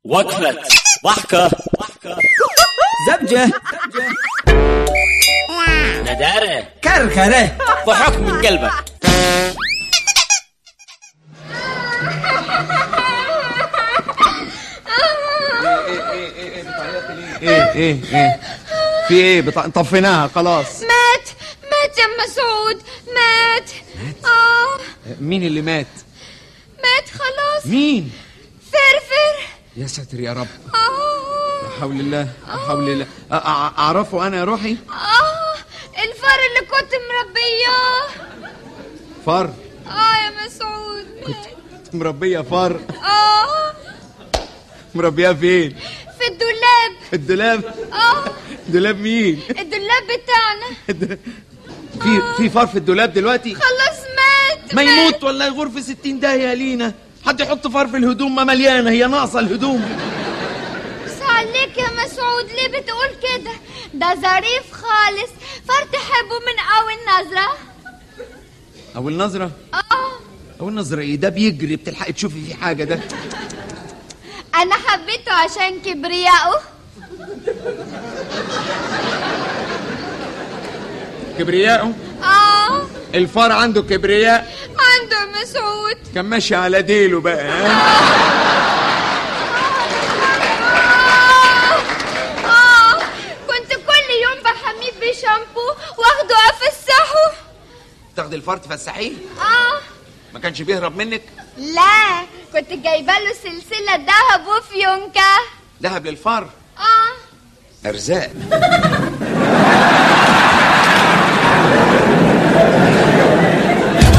وقفة ضحكة زبجة ندارة كركرة ضحك من قلبك ايه ايه ايه في ايه بط... طفيناها خلاص مات مات يا مسعود مات اه مين اللي مات مات خلاص مين فرفر يا ساتر يا رب اه لا حول الله لا حول الله أ- أ- اعرفه انا يا روحي اه الفار اللي كنت مربياه فار اه يا مسعود مربيه فار اه مربيه فين في الدولاب الدولاب اه دولاب مين الدولاب بتاعنا في في فار في الدولاب دلوقتي خلاص مات ما مات. يموت ولا يغور في ستين داهية يا لينا حد يحط فار في الهدوم ما مليانة هي ناقصة الهدوم بس عليك يا مسعود ليه بتقول كده ده ظريف خالص فار تحبه من اول نظرة أول نظرة اه أول نظرة إيه ده بيجري بتلحقي تشوفي في حاجة ده انا حبيته عشان كبريائه كبرياءه اه الفار عنده كبرياء عنده مسعود كان ماشي على ديله بقى ها؟ اه كنت كل يوم بحميه بشامبو واخده افسحه تاخدي الفار تفسحيه اه ما كانش بيهرب منك لا كنت جايبه له سلسله ذهب وفيونكه ذهب للفار اه أرزاق